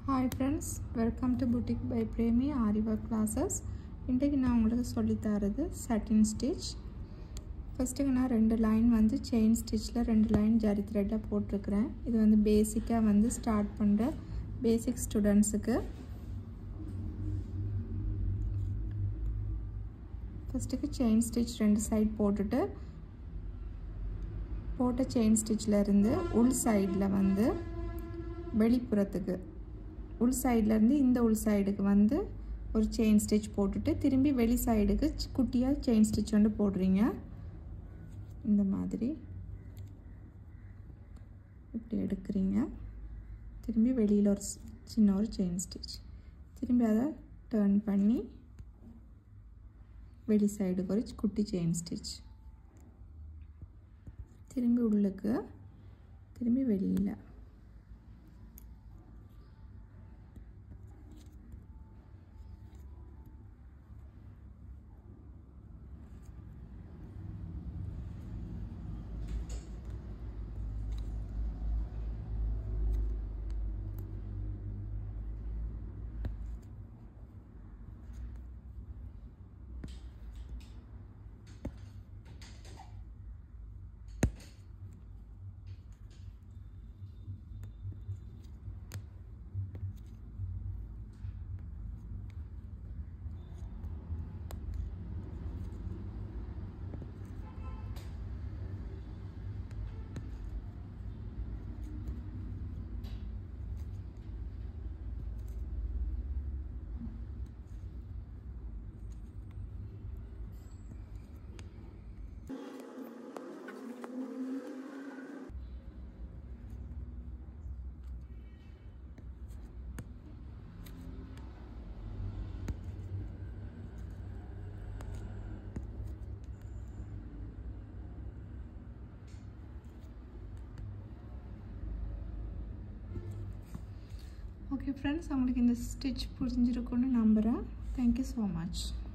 hi friends welcome to boutique by Premi ஆரிவா classes இன்றைக்கு நான் உங்களுக்கு சொல்லித்தரது சட்டின் ஸ்டிச் ஃபஸ்ட்டுக்கு நான் ரெண்டு லைன் வந்து செயின் ஸ்டிச்சில் ரெண்டு லைன் ஜரி த்ரெட்டில் போட்டிருக்கிறேன் இது வந்து பேசிக்காக வந்து ஸ்டார்ட் பண்ணுற பேசிக் ஸ்டூடெண்ட்ஸுக்கு ஃபஸ்ட்டுக்கு செயின் ஸ்டிச் ரெண்டு சைட் போட்டுட்டு போட்ட செயின் ஸ்டிச்சில் இருந்து உள் சைடில் வந்து வெளிப்புறத்துக்கு உள் சைட்லேருந்து இந்த உள் சைடுக்கு வந்து ஒரு செயின் ஸ்டிச் போட்டுட்டு திரும்பி வெளி சைடுக்கு குட்டியாக செயின் ஸ்டிச் வந்து போடுறீங்க இந்த மாதிரி இப்படி எடுக்கிறீங்க திரும்பி வெளியில் ஒரு சின்ன ஒரு செயின் ஸ்டிச் திரும்பி அதை டேர்ன் பண்ணி வெளி சைடுக்கு ஒரு குட்டி செயின் ஸ்டிச் திரும்பி உள்ளுக்கு திரும்பி வெளியில் ஓகே ஃப்ரெண்ட்ஸ் உங்களுக்கு இந்த ஸ்டிச் புரிஞ்சிருக்குன்னு நம்புகிறேன் தேங்க்யூ ஸோ மச்